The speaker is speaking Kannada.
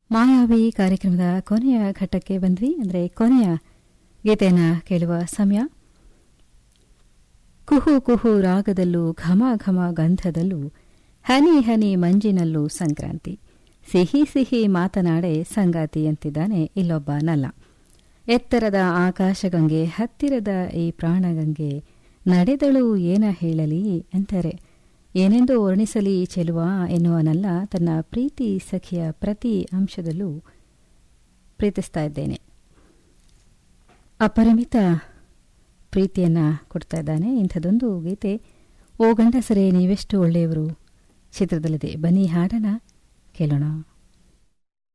ಮಾಯಾವಿ ಕಾರ್ಯಕ್ರಮದ ಕೊನೆಯ ಘಟ್ಟಕ್ಕೆ ಬಂದ್ವಿ ಅಂದರೆ ಕೊನೆಯ ಗೀತೆಯನ್ನು ಕೇಳುವ ಸಮಯ ಕುಹು ಕುಹು ರಾಗದಲ್ಲೂ ಘಮ ಘಮ ಗಂಧದಲ್ಲೂ ಹನಿ ಹನಿ ಮಂಜಿನಲ್ಲೂ ಸಂಕ್ರಾಂತಿ ಸಿಹಿ ಸಿಹಿ ಮಾತನಾಡೆ ಸಂಗಾತಿ ಅಂತಿದ್ದಾನೆ ಇಲ್ಲೊಬ್ಬ ನಲ್ಲ ಎತ್ತರದ ಆಕಾಶಗಂಗೆ ಹತ್ತಿರದ ಈ ಪ್ರಾಣಗಂಗೆ ನಡೆದಳು ಏನ ಹೇಳಲಿ ಅಂತಾರೆ ಏನೆಂದು ವರ್ಣಿಸಲಿ ಚೆಲುವ ಎನ್ನುವನಲ್ಲ ತನ್ನ ಪ್ರೀತಿ ಸಖಿಯ ಪ್ರತಿ ಅಂಶದಲ್ಲೂ ಪ್ರೀತಿಸ್ತಾ ಇದ್ದೇನೆ ಅಪರಿಮಿತ ಪ್ರೀತಿಯನ್ನ ಕೊಡ್ತಾ ಇದ್ದಾನೆ ಇಂಥದೊಂದು ಗೀತೆ ಓ ಗಂಡಸರೇ ನೀವೆಷ್ಟು ಒಳ್ಳೆಯವರು ಚಿತ್ರದಲ್ಲಿದೆ ಬನ್ನಿ ಹಾಡೋಣ ಕೇಳೋಣ